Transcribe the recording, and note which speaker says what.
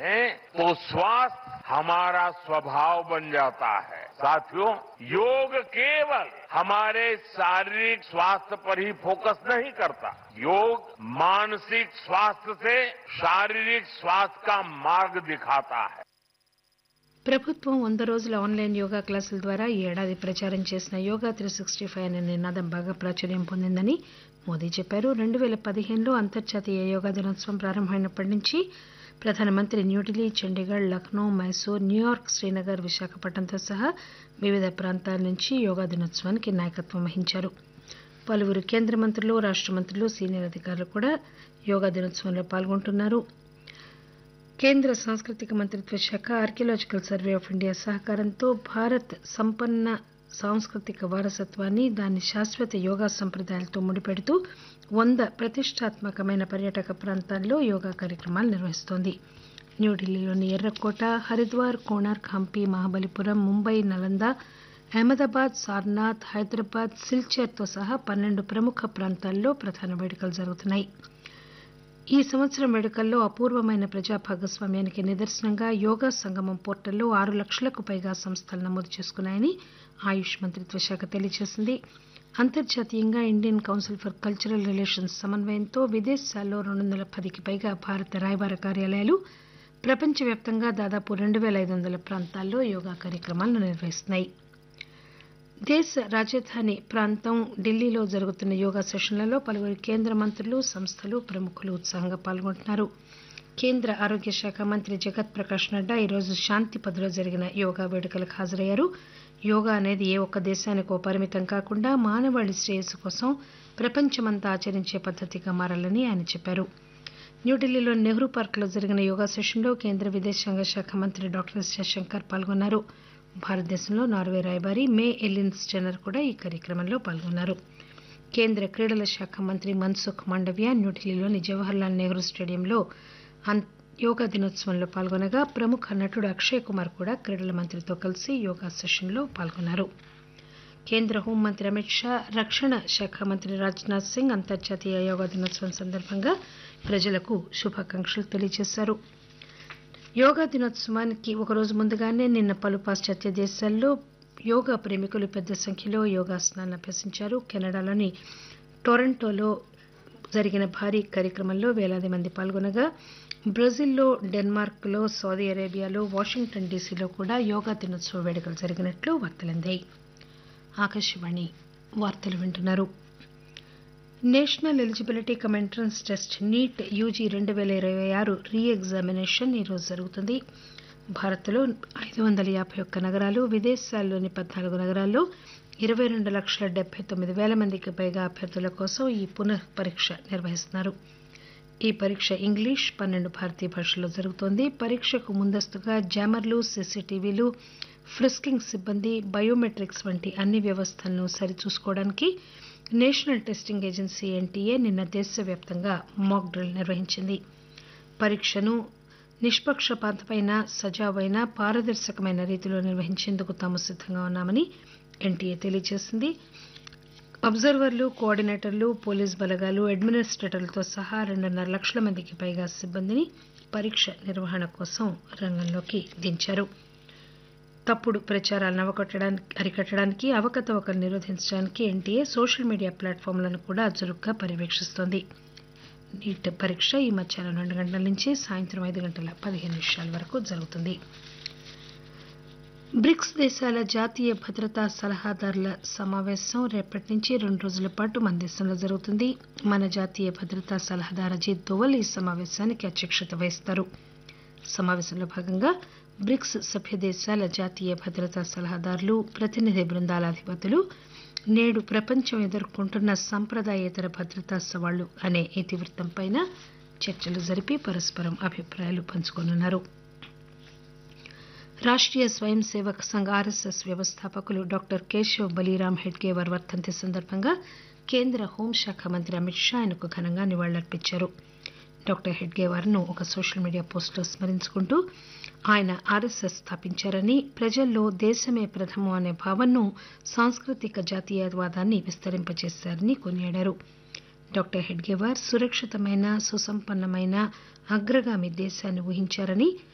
Speaker 1: हैं तो स्वास्थ्य हमारा स्वभाव बन जाता है साथियों योग केवल हमारे शारीरिक स्वास्थ्य पर ही फोकस नहीं करता योग मानसिक स्वास्थ्य से शारीरिक स्वास्थ्य का मार्ग दिखाता है
Speaker 2: ప్రభుత్వం వంద రోజుల ఆన్లైన్ యోగా క్లాసుల ద్వారా ఈ ఏడాది ప్రచారం చేసిన యోగా త్రీ సిక్స్టీ ఫైవ్ అనే నినాదం బాగా ప్రాచుర్యం పొందిందని మోదీ చెప్పారు రెండు పేల పదిహేనులో అంతర్జాతీయ యోగా దినోత్సవం ప్రారంభమైనప్పటి నుంచి ప్రధానమంత్రి న్యూఢిల్లీ చండీగఢ్ లక్నో మైసూర్ న్యూయార్క్ శ్రీనగర్ విశాఖపట్నంతో సహా వివిధ ప్రాంతాల నుంచి యోగా దినోత్సవానికి నాయకత్వం వహించారు పలువురు కేంద్ర మంత్రులు రాష్ట మంత్రులు సీనియర్ అధికారులు కూడా యోగా దినోత్సవంలో పాల్గొంటున్నారు కేంద్ర సాంస్కృతిక మంత్రిత్వ శాఖ ఆర్కియలాజికల్ సర్వే ఆఫ్ ఇండియా సహకారంతో భారత్ సంపన్న సాంస్కృతిక వారసత్వాన్ని దాని శాశ్వత యోగా సంప్రదాయాలతో ముడిపెడుతూ వంద ప్రతిష్టాత్మకమైన పర్యాటక ప్రాంతాల్లో యోగా కార్యక్రమాలు నిర్వహిస్తోంది న్యూఢిల్లీలోని ఎర్రకోట హరిద్వార్ కోణార్క్ హంపి మహాబలిపురం ముంబై నలంద అహ్మదాబాద్ సార్నాథ్ హైదరాబాద్ సిల్చర్తో సహా పన్నెండు ప్రముఖ ప్రాంతాల్లో ప్రధాన వేడుకలు జరుగుతున్నాయి ఈ సంవత్సరం వేడుకల్లో అపూర్వమైన ప్రజా భాగస్వామ్యానికి నిదర్శనంగా యోగా సంగమం పోర్టల్లో ఆరు లక్షలకు పైగా సంస్థలు నమోదు చేసుకున్నాయని ఆయుష్ మంత్రిత్వ శాఖ తెలియజేసింది అంతర్జాతీయంగా Indian Council for Cultural Relations సమన్వయంతో విదేశాల్లో రెండు వందల పదికి పైగా భారత రాయబార కార్యాలయాలు ప్రపంచవ్యాప్తంగా దాదాపు రెండు పేల ఐదు వందల ప్రాంతాల్లో యోగా కార్యక్రమాలను నిర్వహిస్తున్నాయి దేశ రాజధాని ప్రాంతం ఢిల్లీలో జరుగుతున్న యోగా సెషన్లలో పలువురు కేంద్ర మంత్రులు సంస్థలు ప్రముఖులు ఉత్సాహంగా పాల్గొంటున్నారు కేంద్ర ఆరోగ్య శాఖ మంత్రి జగత్ ప్రకాష్ నడ్డా ఈరోజు శాంతిపథ్లో జరిగిన యోగా వేడుకలకు హాజరయ్యారు యోగా అనేది ఏ ఒక్క దేశానికో పరిమితం కాకుండా మానవాళి శ్రేయస్సు కోసం ప్రపంచమంతా ఆచరించే పద్దతిగా మారాలని ఆయన చెప్పారు న్యూఢిల్లీలోని నెహ్రూ పార్కులో జరిగిన యోగా సెషన్లో కేంద్ర విదేశాంగ శాఖ మంత్రి డాక్టర్ ఎస్ జయశంకర్ పాల్గొన్నారు భారతదేశంలో నార్వే రాయబారి మే ఎలిన్స్ జెనర్ కూడా ఈ కార్యక్రమంలో పాల్గొన్నారు కేంద్ర క్రీడల శాఖ మంత్రి మన్సుఖ్ మాండవ్య న్యూఢిల్లీలోని జవహర్లాల్ నెహ్రూ స్టేడియంలో యోగా దినోత్సవంలో పాల్గొనగా ప్రముఖ నటుడు అక్షయ్ కుమార్ కూడా క్రీడల మంత్రితో కలిసి యోగా సెషన్లో పాల్గొన్నారు కేంద్ర హోంమంత్రి అమిత్ షా రక్షణ శాఖ మంత్రి రాజ్నాథ్ సింగ్ అంతర్జాతీయ యోగా దినోత్సవం సందర్భంగా ప్రజలకు శుభాకాంక్షలు తెలియజేశారు యోగా దినోత్సవానికి ఒకరోజు ముందుగానే నిన్న పలు పాశ్చాత్య దేశాల్లో యోగా ప్రేమికులు పెద్ద సంఖ్యలో యోగాసనాలను అభ్యసించారు కెనడాలోని టొరంటోలో జరిగిన భారీ కార్యక్రమంలో వేలాది మంది పాల్గొనగా బ్రెజిల్లో డెన్మార్క్లో సౌదీ అరేబియాలో వాషింగ్టన్ డీసీలో కూడా యోగా దినోత్సవ వేడుకలు జరిగినట్లు వార్తలందాయి ఆకాశవాణి వార్తలు వింటున్నారు National Eligibility cum Entrance Test NEET UG రెండు పేల ఇరవై ఆరు రీ ఎగ్జామినేషన్ ఈరోజు జరుగుతుంది భారత్లో ఐదు వందల యాభై ఒక్క నగరాలు విదేశాల్లోని పద్నాలుగు నగరాల్లో ఇరవై రెండు లక్షల డెబ్బై తొమ్మిది వేల మందికి పైగా అభ్యర్థుల కోసం ఈ పునః పరీక్ష నిర్వహిస్తున్నారు ఈ పరీక్ష ఇంగ్లీష్ పన్నెండు భారతీయ భాషల్లో జరుగుతోంది పరీక్షకు ముందస్తుగా జామర్లు సీసీటీవీలు ఫ్రిస్కింగ్ సిబ్బంది బయోమెట్రిక్స్ వంటి అన్ని వ్యవస్థలను సరిచూసుకోవడానికి నేషనల్ టెస్టింగ్ ఏజెన్సీ ఎన్టీఏ నిన్న దేశవ్యాప్తంగా మాక్ డ్రిల్ నిర్వహించింది పరీక్షను నిష్పక్షపాతమైన సజావైన పారదర్శకమైన రీతిలో నిర్వహించేందుకు తాము సిద్దంగా ఉన్నామని ఎన్టీఏ తెలియజేసింది అబ్జర్వర్లు కోఆర్డినేటర్లు పోలీస్ బలగాలు అడ్మినిస్ట్రేటర్లతో సహా రెండున్నర లక్షల మందికి పైగా సిబ్బందిని పరీక్ష నిర్వహణ కోసం రంగంలోకి దించారు తప్పుడు ప్రచారాలను అవకొట్టడానికి అరికట్టడానికి అవకతవకలు నిరోధించడానికి ఎన్టీఏ సోషల్ మీడియా ప్లాట్ఫామ్లను కూడా చురుగ్గా పర్యవేక్షిస్తోంది నీట్ పరీక్ష ఈ మధ్యాహ్నం రెండు గంటల నుంచి సాయంత్రం ఐదు గంటల పదిహేను నిమిషాల వరకు జరుగుతుంది బ్రిక్స్ దేశాల జాతీయ భద్రతా సలహాదారుల సమావేశం రేపటి నుంచి రెండు రోజుల పాటు మన దేశంలో జరుగుతుంది మన జాతీయ భద్రతా సలహాదారు అజిత్ దోవల్ ఈ సమావేశానికి అధ్యక్షత వహిస్తారు సమావేశంలో భాగంగా బ్రిక్స్ సభ్య దేశాల జాతీయ భద్రతా సలహాదారులు ప్రతినిధి బృందాల అధిపతులు నేడు ప్రపంచం ఎదుర్కొంటున్న సంప్రదాయేతర భద్రతా సవాళ్లు అనే ఇతివృత్తంపై చర్చలు జరిపి పరస్పరం అభిప్రాయాలు పంచుకోనున్నారు రాష్ట్రీయ స్వయం సేవక్ సంఘ్ ఆర్ఎస్ఎస్ వ్యవస్థాపకులు డాక్టర్ కేశవ్ బలీరామ్ హెడ్గేవర్ వర్ధంతి సందర్భంగా కేంద్ర హోంశాఖ మంత్రి అమిత్ షా ఆయనకు ఘనంగా నివాళులర్పించారు డాక్టర్ హెడ్గేవార్ను ఒక సోషల్ మీడియా పోస్టులో స్మరించుకుంటూ ఆయన ఆర్ఎస్ఎస్ స్థాపించారని ప్రజల్లో దేశమే ప్రథమం అనే భావనను సాంస్కృతిక జాతీయవాదాన్ని విస్తరింపజేశారని కొనియాడారు డాక్టర్ హెడ్గేవార్ సురక్షితమైన సుసంపన్నమైన అగ్రగామి దేశాన్ని ఊహించారని